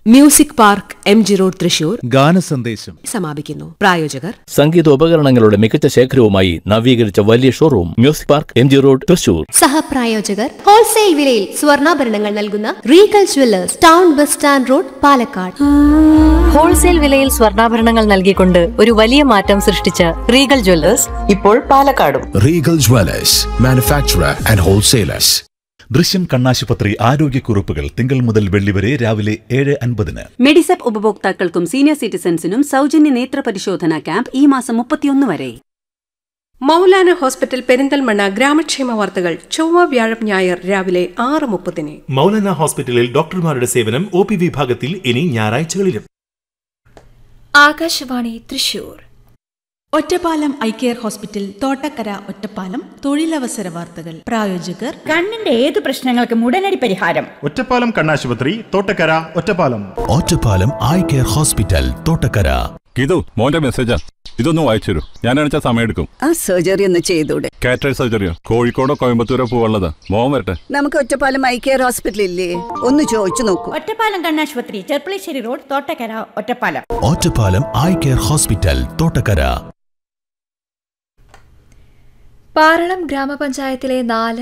Music park M G road Thrissur ഗാനസന്ദേശം സമാപിക്കുന്നു പ്രായോജകർ സംഗീതോപകരണങ്ങളുടെ മികച്ച ശേഖരവുമായി നവീകരിച്ച വലിയ showroom music park M G road Thrissur സഹപ്രായോജകർ ഹോൾസെയിൽ വിലയിൽ സ്വർണ്ണാഭരണങ്ങൾ നൽകുന്ന regal jewellers town bus stand road Palakkad wholesale വിലയിൽ സ്വർണ്ണാഭരണങ്ങൾ നൽകിക്കൊണ്ട് ഒരു വലിയ മാറ്റം സൃഷ്ടിച്ച റീഗൽ ജ്വല്ലേഴ്സ് ഇപ്പോൾ പാലക്കാടും Regal Dwellers, manufacturer and wholesalers. ദൃശ്യം കണ്ണാശുപത്രി ആരോഗ്യക്കുറിപ്പുകൾ തിങ്കൾ മുതൽ വെള്ളി വരെ രാവിലെ ഏഴ് അൻപതിന് മെഡിസെപ്പ് ഉപഭോക്താക്കൾക്കും സീനിയർ സിറ്റിസൺസിനും സൗജന്യ നേത്ര പരിശോധന ക്യാമ്പ് ഈ മാസം മുപ്പത്തിയൊന്ന് വരെ മൗലാന ഹോസ്പിറ്റൽ പെരിന്തൽമണ്ണ ഗ്രാമക്ഷേമ വാർത്തകൾ ചൊവ്വ വ്യാഴം ഞായർ രാവിലെ ആറ് മുപ്പതിന് മൗലാന ഹോസ്പിറ്റലിൽ ഡോക്ടർമാരുടെ സേവനം ഒ പി വിഭാഗത്തിൽ ഇനി ഞായറാഴ്ചകളിലും Akashvani Thrissur Ottapalam eye care hospital Thottakkara Ottapalam തൊഴിലവസര വാർത്തകൾ പ്രായോജകർ കണ്ണിന്റെ ഏത് പ്രശ്നങ്ങൾക്കും ഉടനടി പരിഹാരം ഒറ്റപ്പാലം കണ്ണാശുപത്രി Thottakkara Ottapalam Ottapalam eye care hospital Thottakkara Geethu മോന്റെ മെസ്സേജാ ഇതൊന്ന് വായിച്ചു തരൂ ഞാൻ അണിച്ച സമയം ആ സർജറി ഒന്ന് ചെയ്തൂടെ കാറ്ററേറ്റ് സർജറിയോ കോഴിക്കോടോ കോയമ്പത്തൂരോ പോവുള്ളത് മോൻ വരട്ടെ നമുക്ക് ഒറ്റപ്പാലം ഐ കെയർ ഹോസ്പിറ്റൽ ഇല്ലേ ഒന്ന് ചോദിച്ചു നോക്കൂ ഒറ്റപ്പാലം കണ്ണാശുപത്രി Cherpulassery road Thottakkara Ottapalam Ottapalam eye care hospital Thottakkara Paralam ഗ്രാമപഞ്ചായത്തിലെ നാല്